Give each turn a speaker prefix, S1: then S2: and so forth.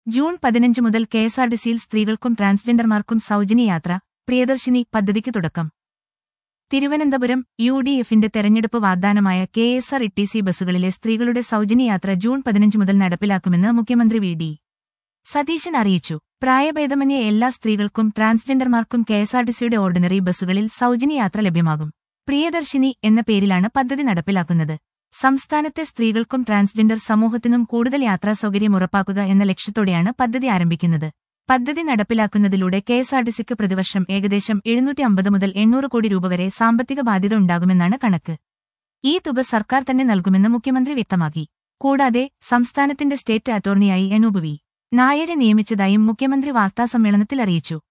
S1: June പതിനഞ്ച് മുതൽ കെഎസ്ആർടിസിയിൽ സ്ത്രീകൾക്കും ട്രാൻസ്ജെൻഡർമാർക്കും സൗജന്യ യാത്ര പ്രിയദർശിനി പദ്ധതിക്ക് തുടക്കം തിരുവനന്തപുരം യു ഡി എഫിന്റെ തെരഞ്ഞെടുപ്പ് വാഗ്ദാനമായ കെ എസ് ആർ ഇ ബസ്സുകളിലെ സ്ത്രീകളുടെ സൗജന്യ യാത്ര ജൂൺ പതിനഞ്ച് മുതൽ നടപ്പിലാക്കുമെന്ന് മുഖ്യമന്ത്രി വി ഡി സതീശൻ അറിയിച്ചു പ്രായഭേദമന്യേ എല്ലാ സ്ത്രീകൾക്കും ട്രാൻസ്ജെൻഡർമാർക്കും കെഎസ്ആർടിസിയുടെ ഓർഡിനറി ബസ്സുകളിൽ സൗജന്യ യാത്ര ലഭ്യമാകും പ്രിയദർശിനി എന്ന പേരിലാണ് പദ്ധതി നടപ്പിലാക്കുന്നത് സംസ്ഥാനത്തെ സ്ത്രീകൾക്കും ട്രാൻസ്ജെൻഡർ സമൂഹത്തിനും കൂടുതൽ യാത്രാ സൗകര്യം ഉറപ്പാക്കുക എന്ന ലക്ഷ്യത്തോടെയാണ് പദ്ധതി ആരംഭിക്കുന്നത് പദ്ധതി നടപ്പിലാക്കുന്നതിലൂടെ കെഎസ്ആർടിസിക്ക് പ്രതിവർഷം ഏകദേശം എഴുന്നൂറ്റി അമ്പത് മുതൽ എണ്ണൂറ് കോടി രൂപ വരെ സാമ്പത്തിക ബാധ്യത ഉണ്ടാകുമെന്നാണ് കണക്ക് ഈ തുക സർക്കാർ തന്നെ നൽകുമെന്ന് മുഖ്യമന്ത്രി വ്യക്തമാക്കി കൂടാതെ സംസ്ഥാനത്തിന്റെ സ്റ്റേറ്റ് അറ്റോർണിയായി അനൂപ് വി നായരെ നിയമിച്ചതായും മുഖ്യമന്ത്രി വാർത്താസമ്മേളനത്തിൽ അറിയിച്ചു